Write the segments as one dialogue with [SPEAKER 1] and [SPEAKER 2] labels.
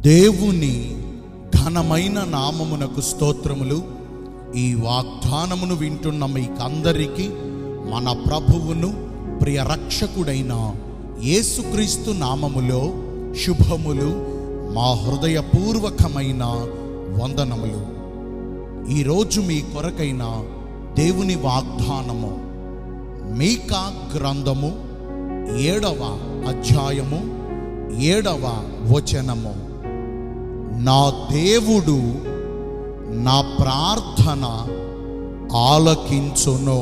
[SPEAKER 1] దేవుని ఘనమైన నామమునకు స్తోత్రములు ఈ వాగ్దానమును వింటున్న మీకందరికీ మన ప్రభువును ప్రియ రక్షకుడైన యేసుక్రీస్తు నామములో శుభములు మా హృదయపూర్వకమైన వందనములు ఈరోజు మీ కొరకైన దేవుని వాగ్దానము మీకా గ్రంథము ఏడవ అధ్యాయము ఏడవ వచనము నా దేవుడు నా ప్రార్థన ఆలకించును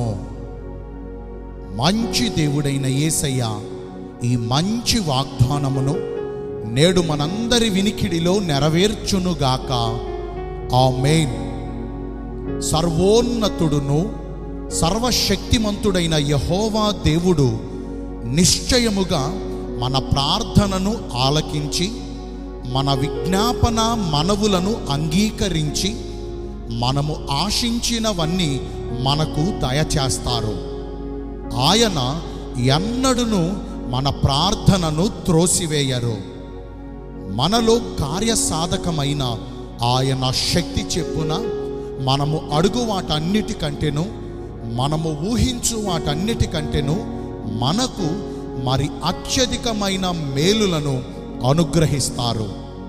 [SPEAKER 1] మంచి దేవుడైన యేసయ్య ఈ మంచి వాగ్దానమును నేడు మనందరి వినికిడిలో నెరవేర్చునుగాక ఆమేన్ సర్వోన్నతుడును సర్వశక్తిమంతుడైన యహోవా దేవుడు నిశ్చయముగా మన ప్రార్థనను ఆలకించి మన విజ్ఞాపన మనవులను అంగీకరించి మనము ఆశించినవన్నీ మనకు దయచేస్తారు ఆయన ఎన్నడును మన ప్రార్థనను త్రోసివేయరు మనలో కార్యసాధకమైన ఆయన శక్తి చెప్పున మనము అడుగు వాటన్నిటికంటేను మనము ఊహించు వాటన్నిటికంటేను మనకు మరి అత్యధికమైన మేలులను అనుగ్రహిస్తారు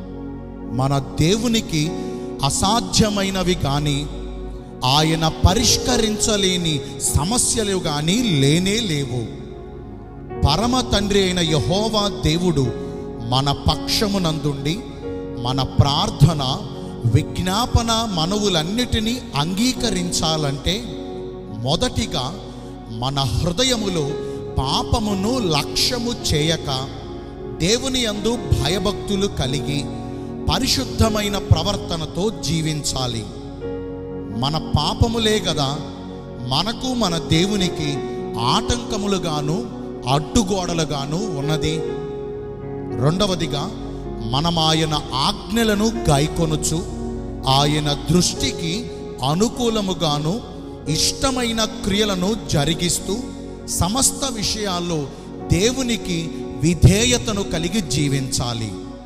[SPEAKER 1] మన దేవునికి అసాధ్యమైనవి కానీ ఆయన పరిష్కరించలేని సమస్యలు కానీ లేనే లేవు పరమ తండ్రి అయిన యహోవా దేవుడు మన పక్షమునందుండి మన ప్రార్థన విజ్ఞాపన మనవులన్నిటినీ అంగీకరించాలంటే మొదటిగా మన హృదయములో పాపమును లక్ష్యము చేయక దేవుని యందు భయభక్తులు కలిగి పరిశుద్ధమైన ప్రవర్తనతో జీవించాలి మన పాపములే కదా మనకు మన దేవునికి ఆటంకములుగాను అడ్డుగోడలుగాను ఉన్నది రెండవదిగా మనం ఆయన ఆజ్ఞలను గాయకొనుచు ఆయన దృష్టికి అనుకూలముగాను ఇష్టమైన క్రియలను జరిగిస్తూ సమస్త విషయాల్లో దేవునికి విధేయతను కలిగి జీవించాలి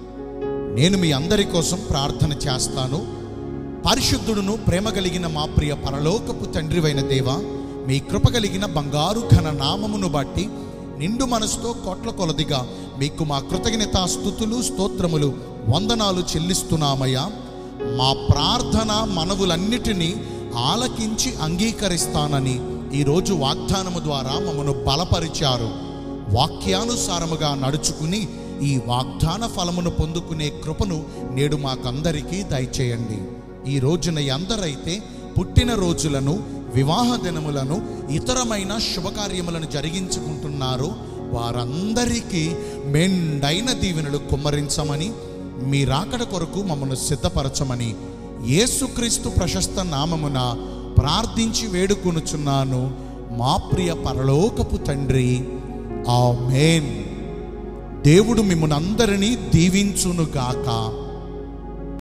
[SPEAKER 1] నేను మీ అందరి కోసం ప్రార్థన చేస్తాను పరిశుద్ధుడును ప్రేమ కలిగిన మా ప్రియ పరలోకపు తండ్రివైన దేవ మీ కృప కలిగిన బంగారు ఘన నామమును బట్టి నిండు మనసుతో కోట్ల కొలదిగా మీకు మా కృతజ్ఞత స్థుతులు స్తోత్రములు వందనాలు చెల్లిస్తున్నామయ్యా మా ప్రార్థన మనవులన్నిటినీ ఆలకించి అంగీకరిస్తానని ఈరోజు వాగ్దానము ద్వారా మమ్మను బలపరిచారు వాక్యానుసారముగా నడుచుకుని ఈ వాగ్దాన ఫలమును పొందుకునే కృపను నేడు మాకందరికీ దయచేయండి ఈ రోజున ఎందరైతే పుట్టిన రోజులను వివాహ దినములను ఇతరమైన శుభకార్యములను జరిగించుకుంటున్నారో వారందరికీ మెండైన దీవెనలు కుమ్మరించమని మీ రాకడ కొరకు మమ్మను సిద్ధపరచమని యేసుక్రీస్తు ప్రశస్త నామమున ప్రార్థించి వేడుకొనుచున్నాను మా ప్రియ పరలోకపు తండ్రి ఆమేన్ దేవుడు మిమ్మల్ని అందరినీ దీవించునుగాక